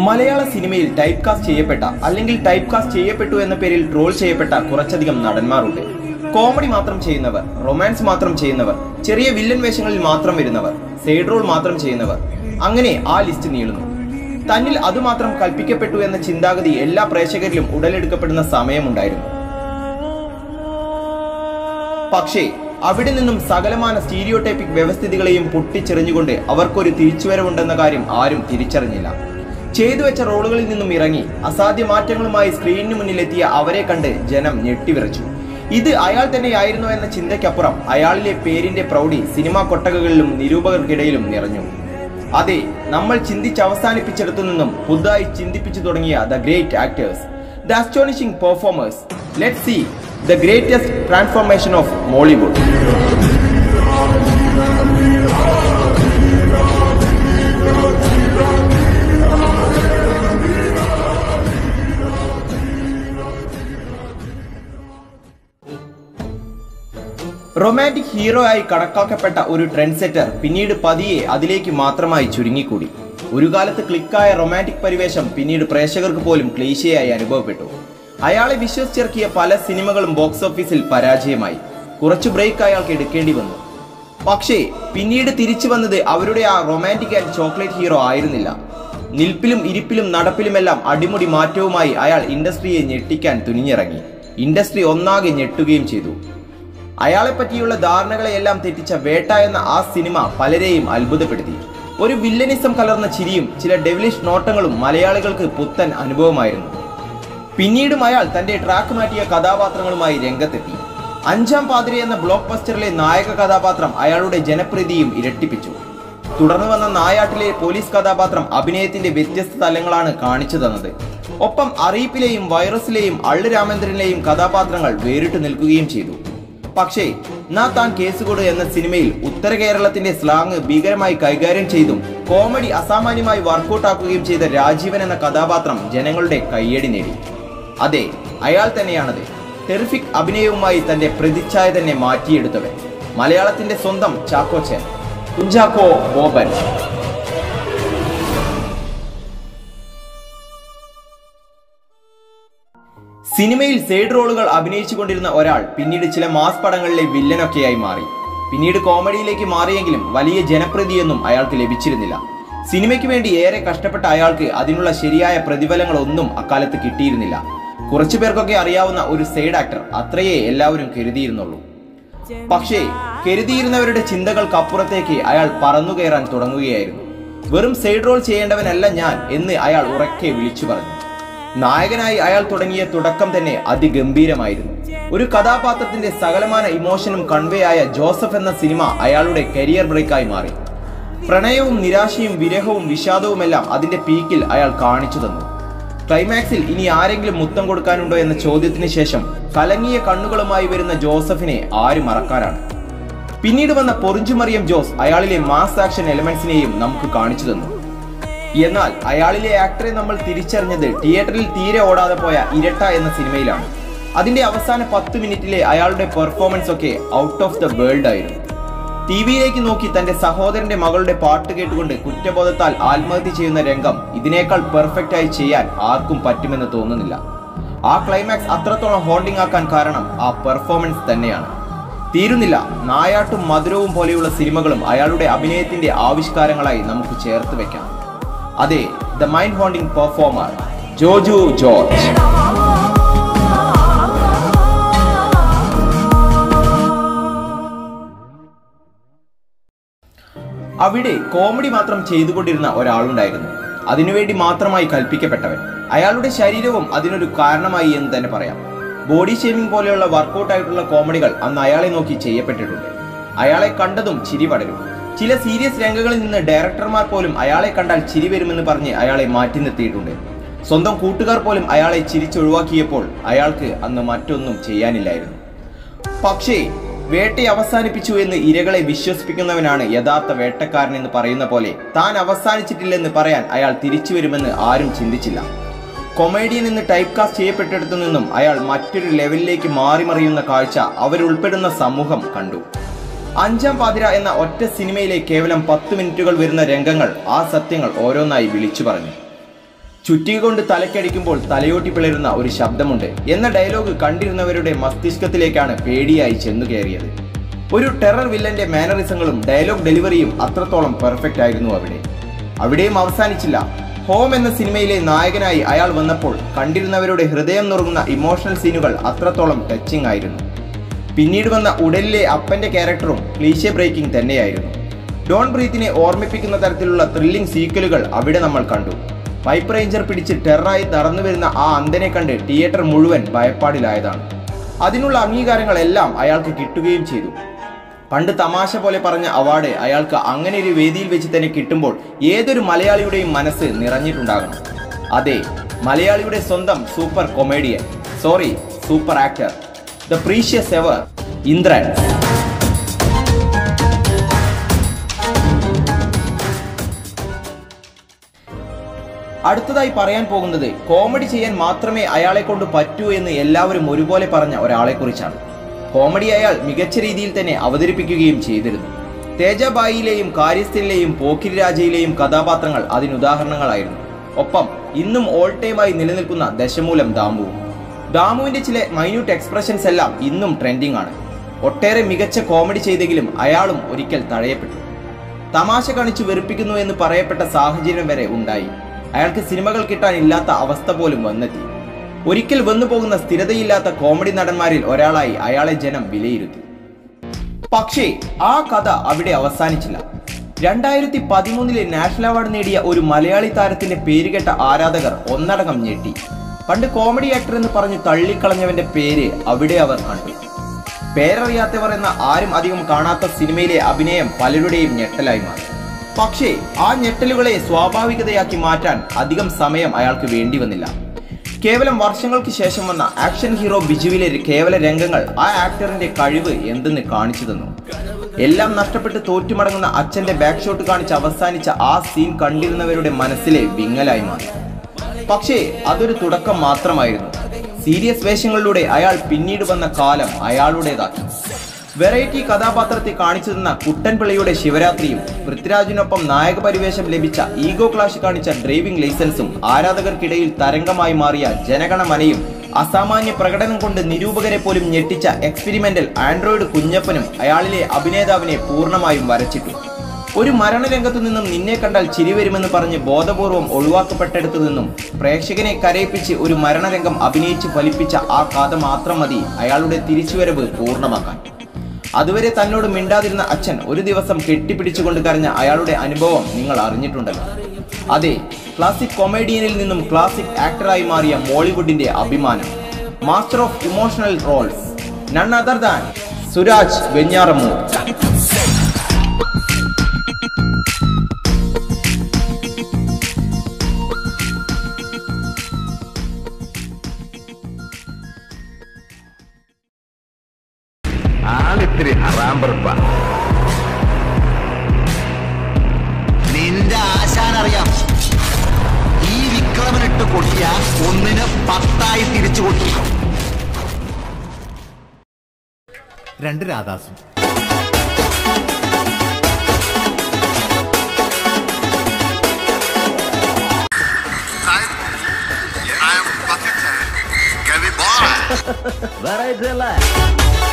മലയാള സിനിമയിൽ type cast ചെയ്യപ്പെട്ട അല്ലെങ്കിൽ ടൈപ്പ് കാസ്റ്റ് ചെയ്യപ്പെട്ടു എന്ന പേരിൽ ട്രോൾ ചെയ്യപ്പെട്ട കുറച്ചധികം നടന്മാരുണ്ട് കോമഡി മാത്രം ചെയ്യുന്നവർ റൊമാൻസ് മാത്രം ചെയ്യുന്നവർ ചെറിയ വില്ലൻ വേഷങ്ങളിൽ മാത്രം വരുന്നവർ സൈഡ് റോൾ മാത്രം ചെയ്യുന്നവർ അങ്ങനെ ആ ലിസ്റ്റ് നീളുന്നു തന്നിൽ അതുമാത്രം കൽപ്പിക്കപ്പെട്ടു എന്ന ചിന്താഗതി എല്ലാ പ്രേക്ഷകരിലും ഉടലെടുക്കപ്പെടുന്ന സമയമുണ്ടായിരുന്നു പക്ഷേ അവിടെ നിന്നും സകലമാന സ്റ്റീരിയോടൈപ്പിക് വ്യവസ്ഥിതികളെയും പൊട്ടിച്ചെറിഞ്ഞുകൊണ്ട് അവർക്കൊരു തിരിച്ചുവരവുണ്ടെന്ന കാര്യം ആരും തിരിച്ചറിഞ്ഞില്ല ചെയ്തു വെച്ച റോളുകളിൽ നിന്നും ഇറങ്ങി അസാധ്യ മാറ്റങ്ങളുമായി സ്ക്രീനിന് മുന്നിലെത്തിയ അവരെ കണ്ട് ജനം ഞെട്ടിവിറച്ചു ഇത് അയാൾ തന്നെയായിരുന്നോ എന്ന ചിന്തയ്ക്കപ്പുറം അയാളിലെ പേരിന്റെ പ്രൗഢി സിനിമാ കൊട്ടകകളിലും നിരൂപകർക്കിടയിലും നിറഞ്ഞു അതെ നമ്മൾ ചിന്തിച്ച് അവസാനിപ്പിച്ചിടത്തു നിന്നും പുതുതായി ചിന്തിപ്പിച്ചു തുടങ്ങിയ the great actors the astonishing performers let see the greatest transformation of Mollywood romantic hero ആയി കണക്കാക്കപ്പെട്ട ഒരു ട്രെൻഡ് സെറ്റർ പിന്നീട് പതിയെ അതിലേക്ക് മാത്രമായി ചുരുങ്ങിക്കൂടി ഒരു കാലത്ത് ക്ലിക്കായ റൊമാൻറ്റിക് പരിവേഷം പിന്നീട് പ്രേക്ഷകർക്ക് പോലും ക്ലീശയായി അനുഭവപ്പെട്ടു അയാളെ വിശ്വസിച്ചിറക്കിയ പല സിനിമകളും ബോക്സ് ഓഫീസിൽ പരാജയമായി കുറച്ചു ബ്രേക്ക് അയാൾക്ക് എടുക്കേണ്ടി വന്നു പക്ഷേ പിന്നീട് തിരിച്ചു വന്നത് അവരുടെ ആ റൊമാൻറ്റിക് ആൻഡ് ചോക്ലേറ്റ് ഹീറോ ആയിരുന്നില്ല നിൽപ്പിലും ഇരിപ്പിലും നടപ്പിലുമെല്ലാം അടിമുടി മാറ്റവുമായി അയാൾ ഇൻഡസ്ട്രിയെ ഞെട്ടിക്കാൻ തുനിഞ്ഞിറങ്ങി ഇൻഡസ്ട്രി ഒന്നാകെ ഞെട്ടുകയും ചെയ്തു അയാളെ പറ്റിയുള്ള ധാരണകളെയെല്ലാം തെറ്റിച്ച വേട്ട എന്ന ആ സിനിമ പലരെയും അത്ഭുതപ്പെടുത്തി ഒരു വില്ലനിസം കലർന്ന ചിരിയും ചില ഡെവിലിഷ് നോട്ടങ്ങളും മലയാളികൾക്ക് പുത്തൻ അനുഭവമായിരുന്നു പിന്നീടും അയാൾ തന്റെ ട്രാക്ക് മാറ്റിയ കഥാപാത്രങ്ങളുമായി രംഗത്തെത്തി അഞ്ചാം പാതിരി എന്ന ബ്ലോക്ക് ബസ്റ്ററിലെ നായക കഥാപാത്രം അയാളുടെ ജനപ്രീതിയും ഇരട്ടിപ്പിച്ചു തുടർന്ന് വന്ന നായാട്ടിലെ പോലീസ് കഥാപാത്രം അഭിനയത്തിന്റെ വ്യത്യസ്ത തലങ്ങളാണ് കാണിച്ചു തന്നത് ഒപ്പം അറിയിപ്പിലെയും വൈറസിലെയും അള്ളു രാമേന്ദ്രനിലെയും കഥാപാത്രങ്ങൾ വേറിട്ട് നിൽക്കുകയും ചെയ്തു പക്ഷേ നാ താൻ കേസുകൊട് എന്ന സിനിമയിൽ ഉത്തര കേരളത്തിന്റെ സ്ലാങ് ഭീകരമായി കൈകാര്യം ചെയ്തും കോമഡി അസാമാന്യമായി വർക്കൗട്ട് ആക്കുകയും ചെയ്ത രാജീവൻ എന്ന കഥാപാത്രം ജനങ്ങളുടെ കയ്യടി നേടി അതെ അയാൾ തന്നെയാണത് ടെറിഫിക് അഭിനയവുമായി തന്റെ പ്രതിച്ഛായ തന്നെ മാറ്റിയെടുത്തവൻ മലയാളത്തിന്റെ സ്വന്തം ചാക്കോച്ചൻ കുഞ്ചാക്കോ ബോബൻ സിനിമയിൽ സൈഡ് റോളുകൾ അഭിനയിച്ചു കൊണ്ടിരുന്ന ഒരാൾ പിന്നീട് ചില മാസ് പടങ്ങളിലെ വില്ലനൊക്കെയായി മാറി പിന്നീട് കോമഡിയിലേക്ക് മാറിയെങ്കിലും വലിയ ജനപ്രീതിയൊന്നും അയാൾക്ക് ലഭിച്ചിരുന്നില്ല സിനിമയ്ക്ക് വേണ്ടി ഏറെ കഷ്ടപ്പെട്ട അയാൾക്ക് അതിനുള്ള ശരിയായ പ്രതിഫലങ്ങളൊന്നും അക്കാലത്ത് കിട്ടിയിരുന്നില്ല കുറച്ചു പേർക്കൊക്കെ അറിയാവുന്ന ഒരു സൈഡ് ആക്ടർ അത്രയേ എല്ലാവരും കരുതിയിരുന്നുള്ളൂ പക്ഷേ കരുതിയിരുന്നവരുടെ ചിന്തകൾക്കപ്പുറത്തേക്ക് അയാൾ പറന്നു കയറാൻ തുടങ്ങുകയായിരുന്നു വെറും സൈഡ് റോൾ ചെയ്യേണ്ടവനല്ല ഞാൻ എന്ന് അയാൾ ഉറക്കെ വിളിച്ചു പറഞ്ഞു നായകനായി അയാൾ തുടങ്ങിയ തുടക്കം തന്നെ അതിഗംഭീരമായിരുന്നു ഒരു കഥാപാത്രത്തിന്റെ സകലമാന ഇമോഷനും കൺവേ ആയ ജോസഫ് എന്ന സിനിമ അയാളുടെ കരിയർ ബ്രേക്കായി മാറി പ്രണയവും നിരാശയും വിരഹവും വിഷാദവുമെല്ലാം അതിന്റെ പീക്കിൽ അയാൾ കാണിച്ചു തന്നു ക്ലൈമാക്സിൽ ഇനി ആരെങ്കിലും മുത്തം കൊടുക്കാനുണ്ടോ എന്ന ചോദ്യത്തിന് ശേഷം കലങ്ങിയ കണ്ണുകളുമായി വരുന്ന ജോസഫിനെ ആര് മറക്കാനാണ് പിന്നീട് വന്ന പൊറിഞ്ചുമറിയം ജോസ് അയാളിലെ മാസ് ആക്ഷൻ എലമെന്റ്സിനെയും നമുക്ക് കാണിച്ചു തന്നു എന്നാൽ അയാളിലെ ആക്ടറെ നമ്മൾ തിരിച്ചറിഞ്ഞത് തിയേറ്ററിൽ തീരെ ഓടാതെ പോയ ഇരട്ട എന്ന സിനിമയിലാണ് അതിന്റെ അവസാന പത്ത് മിനിറ്റിലെ അയാളുടെ പെർഫോമൻസ് ഒക്കെ ഔട്ട് ഓഫ് ദ വേൾഡ് ആയിരുന്നു ടി വിയിലേക്ക് നോക്കി തന്റെ സഹോദരന്റെ മകളുടെ പാട്ട് കേട്ടുകൊണ്ട് കുറ്റബോധത്താൽ ആത്മഹത്യ ചെയ്യുന്ന രംഗം ഇതിനേക്കാൾ പെർഫെക്റ്റ് ആയി ചെയ്യാൻ ആർക്കും പറ്റുമെന്ന് തോന്നുന്നില്ല ആ ക്ലൈമാക്സ് അത്രത്തോളം ഹോൾഡിംഗ് ആക്കാൻ കാരണം ആ പെർഫോമൻസ് തന്നെയാണ് തീരുന്നില്ല നായാട്ടും മധുരവും പോലെയുള്ള സിനിമകളും അയാളുടെ അഭിനയത്തിന്റെ ആവിഷ്കാരങ്ങളായി നമുക്ക് ചേർത്ത് വെക്കാം അതെ the mind haunting performer Joju George അവിടെ കോമഡി മാത്രം ചെയ്തുകൊണ്ടിരുന്ന ഒരാളുണ്ടായിരുന്നു അതിനുവേണ്ടി മാത്രമായി കൽപ്പിക്കപ്പെട്ടവൻ അയാളുടെ ശരീരവും അതിനൊരു കാരണമായി എന്ന് തന്നെ പറയാം ബോഡി ഷേമിംഗ് പോലെയുള്ള വർക്കൗട്ട് ആയിട്ടുള്ള കോമഡികൾ അന്ന് അയാളെ നോക്കി ചെയ്യപ്പെട്ടിട്ടുണ്ട് അയാളെ കണ്ടതും ചിരി പടരും ചില സീരിയസ് രംഗങ്ങളിൽ നിന്ന് ഡയറക്ടർമാർ പോലും അയാളെ കണ്ടാൽ ചിരി വരുമെന്ന് പറഞ്ഞ് അയാളെ മാറ്റി നിർത്തിയിട്ടുണ്ട് സ്വന്തം കൂട്ടുകാർ പോലും അയാളെ ചിരിച്ചൊഴിവാക്കിയപ്പോൾ അയാൾക്ക് അന്ന് മറ്റൊന്നും ചെയ്യാനില്ലായിരുന്നു പക്ഷേ വേട്ട അവസാനിപ്പിച്ചു എന്ന് ഇരകളെ വിശ്വസിപ്പിക്കുന്നവനാണ് യഥാർത്ഥ വേട്ടക്കാരൻ എന്ന് പറയുന്ന പോലെ താൻ അവസാനിച്ചിട്ടില്ലെന്ന് പറയാൻ അയാൾ തിരിച്ചു വരുമെന്ന് ആരും ചിന്തിച്ചില്ല കൊമേഡിയൻ എന്ന് ടൈപ്പ് കാസ്റ്റ് ചെയ്യപ്പെട്ടിടത്തു നിന്നും അയാൾ മറ്റൊരു ലെവലിലേക്ക് മാറി മറിയുന്ന കാഴ്ച അവരുൾപ്പെടുന്ന സമൂഹം കണ്ടു അഞ്ചാം പാതിര എന്ന ഒറ്റ സിനിമയിലെ കേവലം പത്ത് മിനിറ്റുകൾ വരുന്ന രംഗങ്ങൾ ആ സത്യങ്ങൾ ഓരോന്നായി വിളിച്ചു പറഞ്ഞു ചുറ്റിക കൊണ്ട് തലക്കടിക്കുമ്പോൾ തലയോട്ടി പിളരുന്ന ഒരു ശബ്ദമുണ്ട് എന്ന ഡയലോഗ് കണ്ടിരുന്നവരുടെ മസ്തിഷ്കത്തിലേക്കാണ് പേടിയായി ചെന്നു കയറിയത് ഒരു ടെറർ വില്ലന്റെ മാനറിസങ്ങളും ഡയലോഗ് ഡെലിവറിയും അത്രത്തോളം പെർഫെക്റ്റ് ആയിരുന്നു അവിടെ അവിടെയും അവസാനിച്ചില്ല ഹോം എന്ന സിനിമയിലെ നായകനായി അയാൾ വന്നപ്പോൾ കണ്ടിരുന്നവരുടെ ഹൃദയം നുറുങ്ങുന്ന ഇമോഷണൽ സീനുകൾ അത്രത്തോളം ടച്ചിങ് ആയിരുന്നു പിന്നീട് വന്ന ഉടലിലെ അപ്പന്റെ ക്യാരക്ടറും ക്ലീശെ ബ്രേക്കിംഗ് തന്നെയായിരുന്നു ഡോൺ ബ്രീത്തിനെ ഓർമ്മിപ്പിക്കുന്ന തരത്തിലുള്ള ത്രില്ലിംഗ് സീക്വലുകൾ അവിടെ നമ്മൾ കണ്ടു പൈപ്പ് റേഞ്ചർ പിടിച്ച് ടെററായി നടന്നു വരുന്ന ആ അന്തനെ കണ്ട് തിയേറ്റർ മുഴുവൻ ഭയപ്പാടിലായതാണ് അതിനുള്ള അംഗീകാരങ്ങളെല്ലാം അയാൾക്ക് കിട്ടുകയും ചെയ്തു പണ്ട് തമാശ പോലെ പറഞ്ഞ അവാർഡ് അയാൾക്ക് അങ്ങനെ ഒരു വേദിയിൽ വെച്ച് തന്നെ കിട്ടുമ്പോൾ ഏതൊരു മലയാളിയുടെയും മനസ്സ് നിറഞ്ഞിട്ടുണ്ടാകണം അതെ മലയാളിയുടെ സ്വന്തം super comedian sorry super actor the precious ever Indran അടുത്തതായി പറയാൻ പോകുന്നത് കോമഡി ചെയ്യാൻ മാത്രമേ അയാളെ കൊണ്ട് പറ്റൂ എന്ന് എല്ലാവരും ഒരുപോലെ പറഞ്ഞ ഒരാളെ കുറിച്ചാണ് കോമഡി അയാൾ മികച്ച രീതിയിൽ തന്നെ അവതരിപ്പിക്കുകയും ചെയ്തിരുന്നു തേജബായിയിലെയും കാര്യസ്ഥയിലെയും പോക്കിരി രാജയിലെയും കഥാപാത്രങ്ങൾ അതിനുദാഹരണങ്ങളായിരുന്നു ഒപ്പം ഇന്നും ഓൾ ടൈമായി നിലനിൽക്കുന്ന ദശമൂലം ദാമുവും ദാമുവിന്റെ ചില മൈന്യൂട്ട് എക്സ്പ്രഷൻസ് എല്ലാം ഇന്നും ട്രെൻഡിംഗ് ആണ് ഒട്ടേറെ മികച്ച കോമഡി ചെയ്തെങ്കിലും അയാളും ഒരിക്കൽ തഴയപ്പെട്ടു തമാശ കാണിച്ചു വെറുപ്പിക്കുന്നു എന്ന് പറയപ്പെട്ട സാഹചര്യം വരെ ഉണ്ടായി അയാൾക്ക് സിനിമകൾ കിട്ടാനില്ലാത്ത അവസ്ഥ പോലും വന്നെത്തി ഒരിക്കൽ വന്നു പോകുന്ന സ്ഥിരതയില്ലാത്ത കോമഡി നടന്മാരിൽ ഒരാളായി അയാളെ ജനം വിലയിരുത്തി പക്ഷേ ആ കഥ അവിടെ അവസാനിച്ചില്ല രണ്ടായിരത്തി പതിമൂന്നിലെ നാഷണൽ അവാർഡ് നേടിയ ഒരു മലയാളി താരത്തിന്റെ പേരുകെട്ട ആരാധകർ ഒന്നടങ്കം ഞെട്ടി പണ്ട് കോമഡി ആക്ടർ എന്ന് പറഞ്ഞ് തള്ളിക്കളഞ്ഞവന്റെ പേര് അവിടെ അവർ കണ്ടു പേരറിയാത്തവർ എന്ന ആരും അധികം കാണാത്ത സിനിമയിലെ അഭിനയം പലരുടെയും ഞെട്ടലായി മാറി പക്ഷേ ആ ഞെട്ടലുകളെ സ്വാഭാവികതയാക്കി മാറ്റാൻ അധികം സമയം അയാൾക്ക് വേണ്ടി വന്നില്ല കേവലം വർഷങ്ങൾക്ക് ശേഷം വന്ന ആക്ഷൻ ഹീറോ ബിജുവിലെ കേവല രംഗങ്ങൾ ആ ആക്ടറിന്റെ കഴിവ് എന്തെന്ന് കാണിച്ചു തന്നു എല്ലാം നഷ്ടപ്പെട്ട് തോറ്റുമടങ്ങുന്ന അച്ഛന്റെ ബാക്ക് ഷോട്ട് കാണിച്ച് അവസാനിച്ച ആ സീൻ കണ്ടിരുന്നവരുടെ മനസ്സിലെ വിങ്ങലായി മാറി പക്ഷേ അതൊരു തുടക്കം മാത്രമായിരുന്നു സീരിയസ് വേഷങ്ങളിലൂടെ അയാൾ പിന്നീട് വന്ന കാലം അയാളുടേതാക്കി വെറൈറ്റി കഥാപാത്രത്തെ കാണിച്ചു തന്ന കുട്ടൻപിള്ളയുടെ ശിവരാത്രിയും പൃഥ്വിരാജിനൊപ്പം നായക പരിവേഷം ലഭിച്ച ഈഗോ ക്ലാഷ് കാണിച്ച ഡ്രൈവിംഗ് ലൈസൻസും ആരാധകർക്കിടയിൽ തരംഗമായി മാറിയ ജനഗണമനയും അസാമാന്യ പ്രകടനം കൊണ്ട് നിരൂപകരെ പോലും ഞെട്ടിച്ച എക്സ്പെരിമെന്റൽ ആൻഡ്രോയിഡ് കുഞ്ഞപ്പനും അയാളിലെ അഭിനേതാവിനെ പൂർണ്ണമായും വരച്ചിട്ടു ഒരു മരണരംഗത്തു നിന്നും നിന്നെ കണ്ടാൽ ചിരി വരുമെന്ന് പറഞ്ഞ് ബോധപൂർവം ഒഴിവാക്കപ്പെട്ടെടുത്തു നിന്നും പ്രേക്ഷകനെ കരയിപ്പിച്ച് ഒരു മരണരംഗം അഭിനയിച്ച് ഫലിപ്പിച്ച ആ കഥ മാത്രം മതി അയാളുടെ തിരിച്ചുവരവ് പൂർണ്ണമാക്കാൻ അതുവരെ തന്നോട് മിണ്ടാതിരുന്ന അച്ഛൻ ഒരു ദിവസം കെട്ടിപ്പിടിച്ചുകൊണ്ട് കരഞ്ഞ അയാളുടെ അനുഭവം നിങ്ങൾ അറിഞ്ഞിട്ടുണ്ടല്ലോ അതെ ക്ലാസിക് കൊമേഡിയനിൽ നിന്നും ക്ലാസിക് ആക്ടറായി മാറിയ മോളിവുഡിന്റെ അഭിമാനം master of emotional roles none other than Suraj Venjaramoodu ആളിത്തിരി ഹറാമ്പറപ്പ നിന്റെ ആശാനറിയാം ഈ വിക്രമനിട്ട് കൊട്ടിയ ഒന്നിന് പത്തായി തിരിച്ചു കൊട്ടും രണ്ട് രാധാസും I am Buckethead. Gary Boy. വേറെ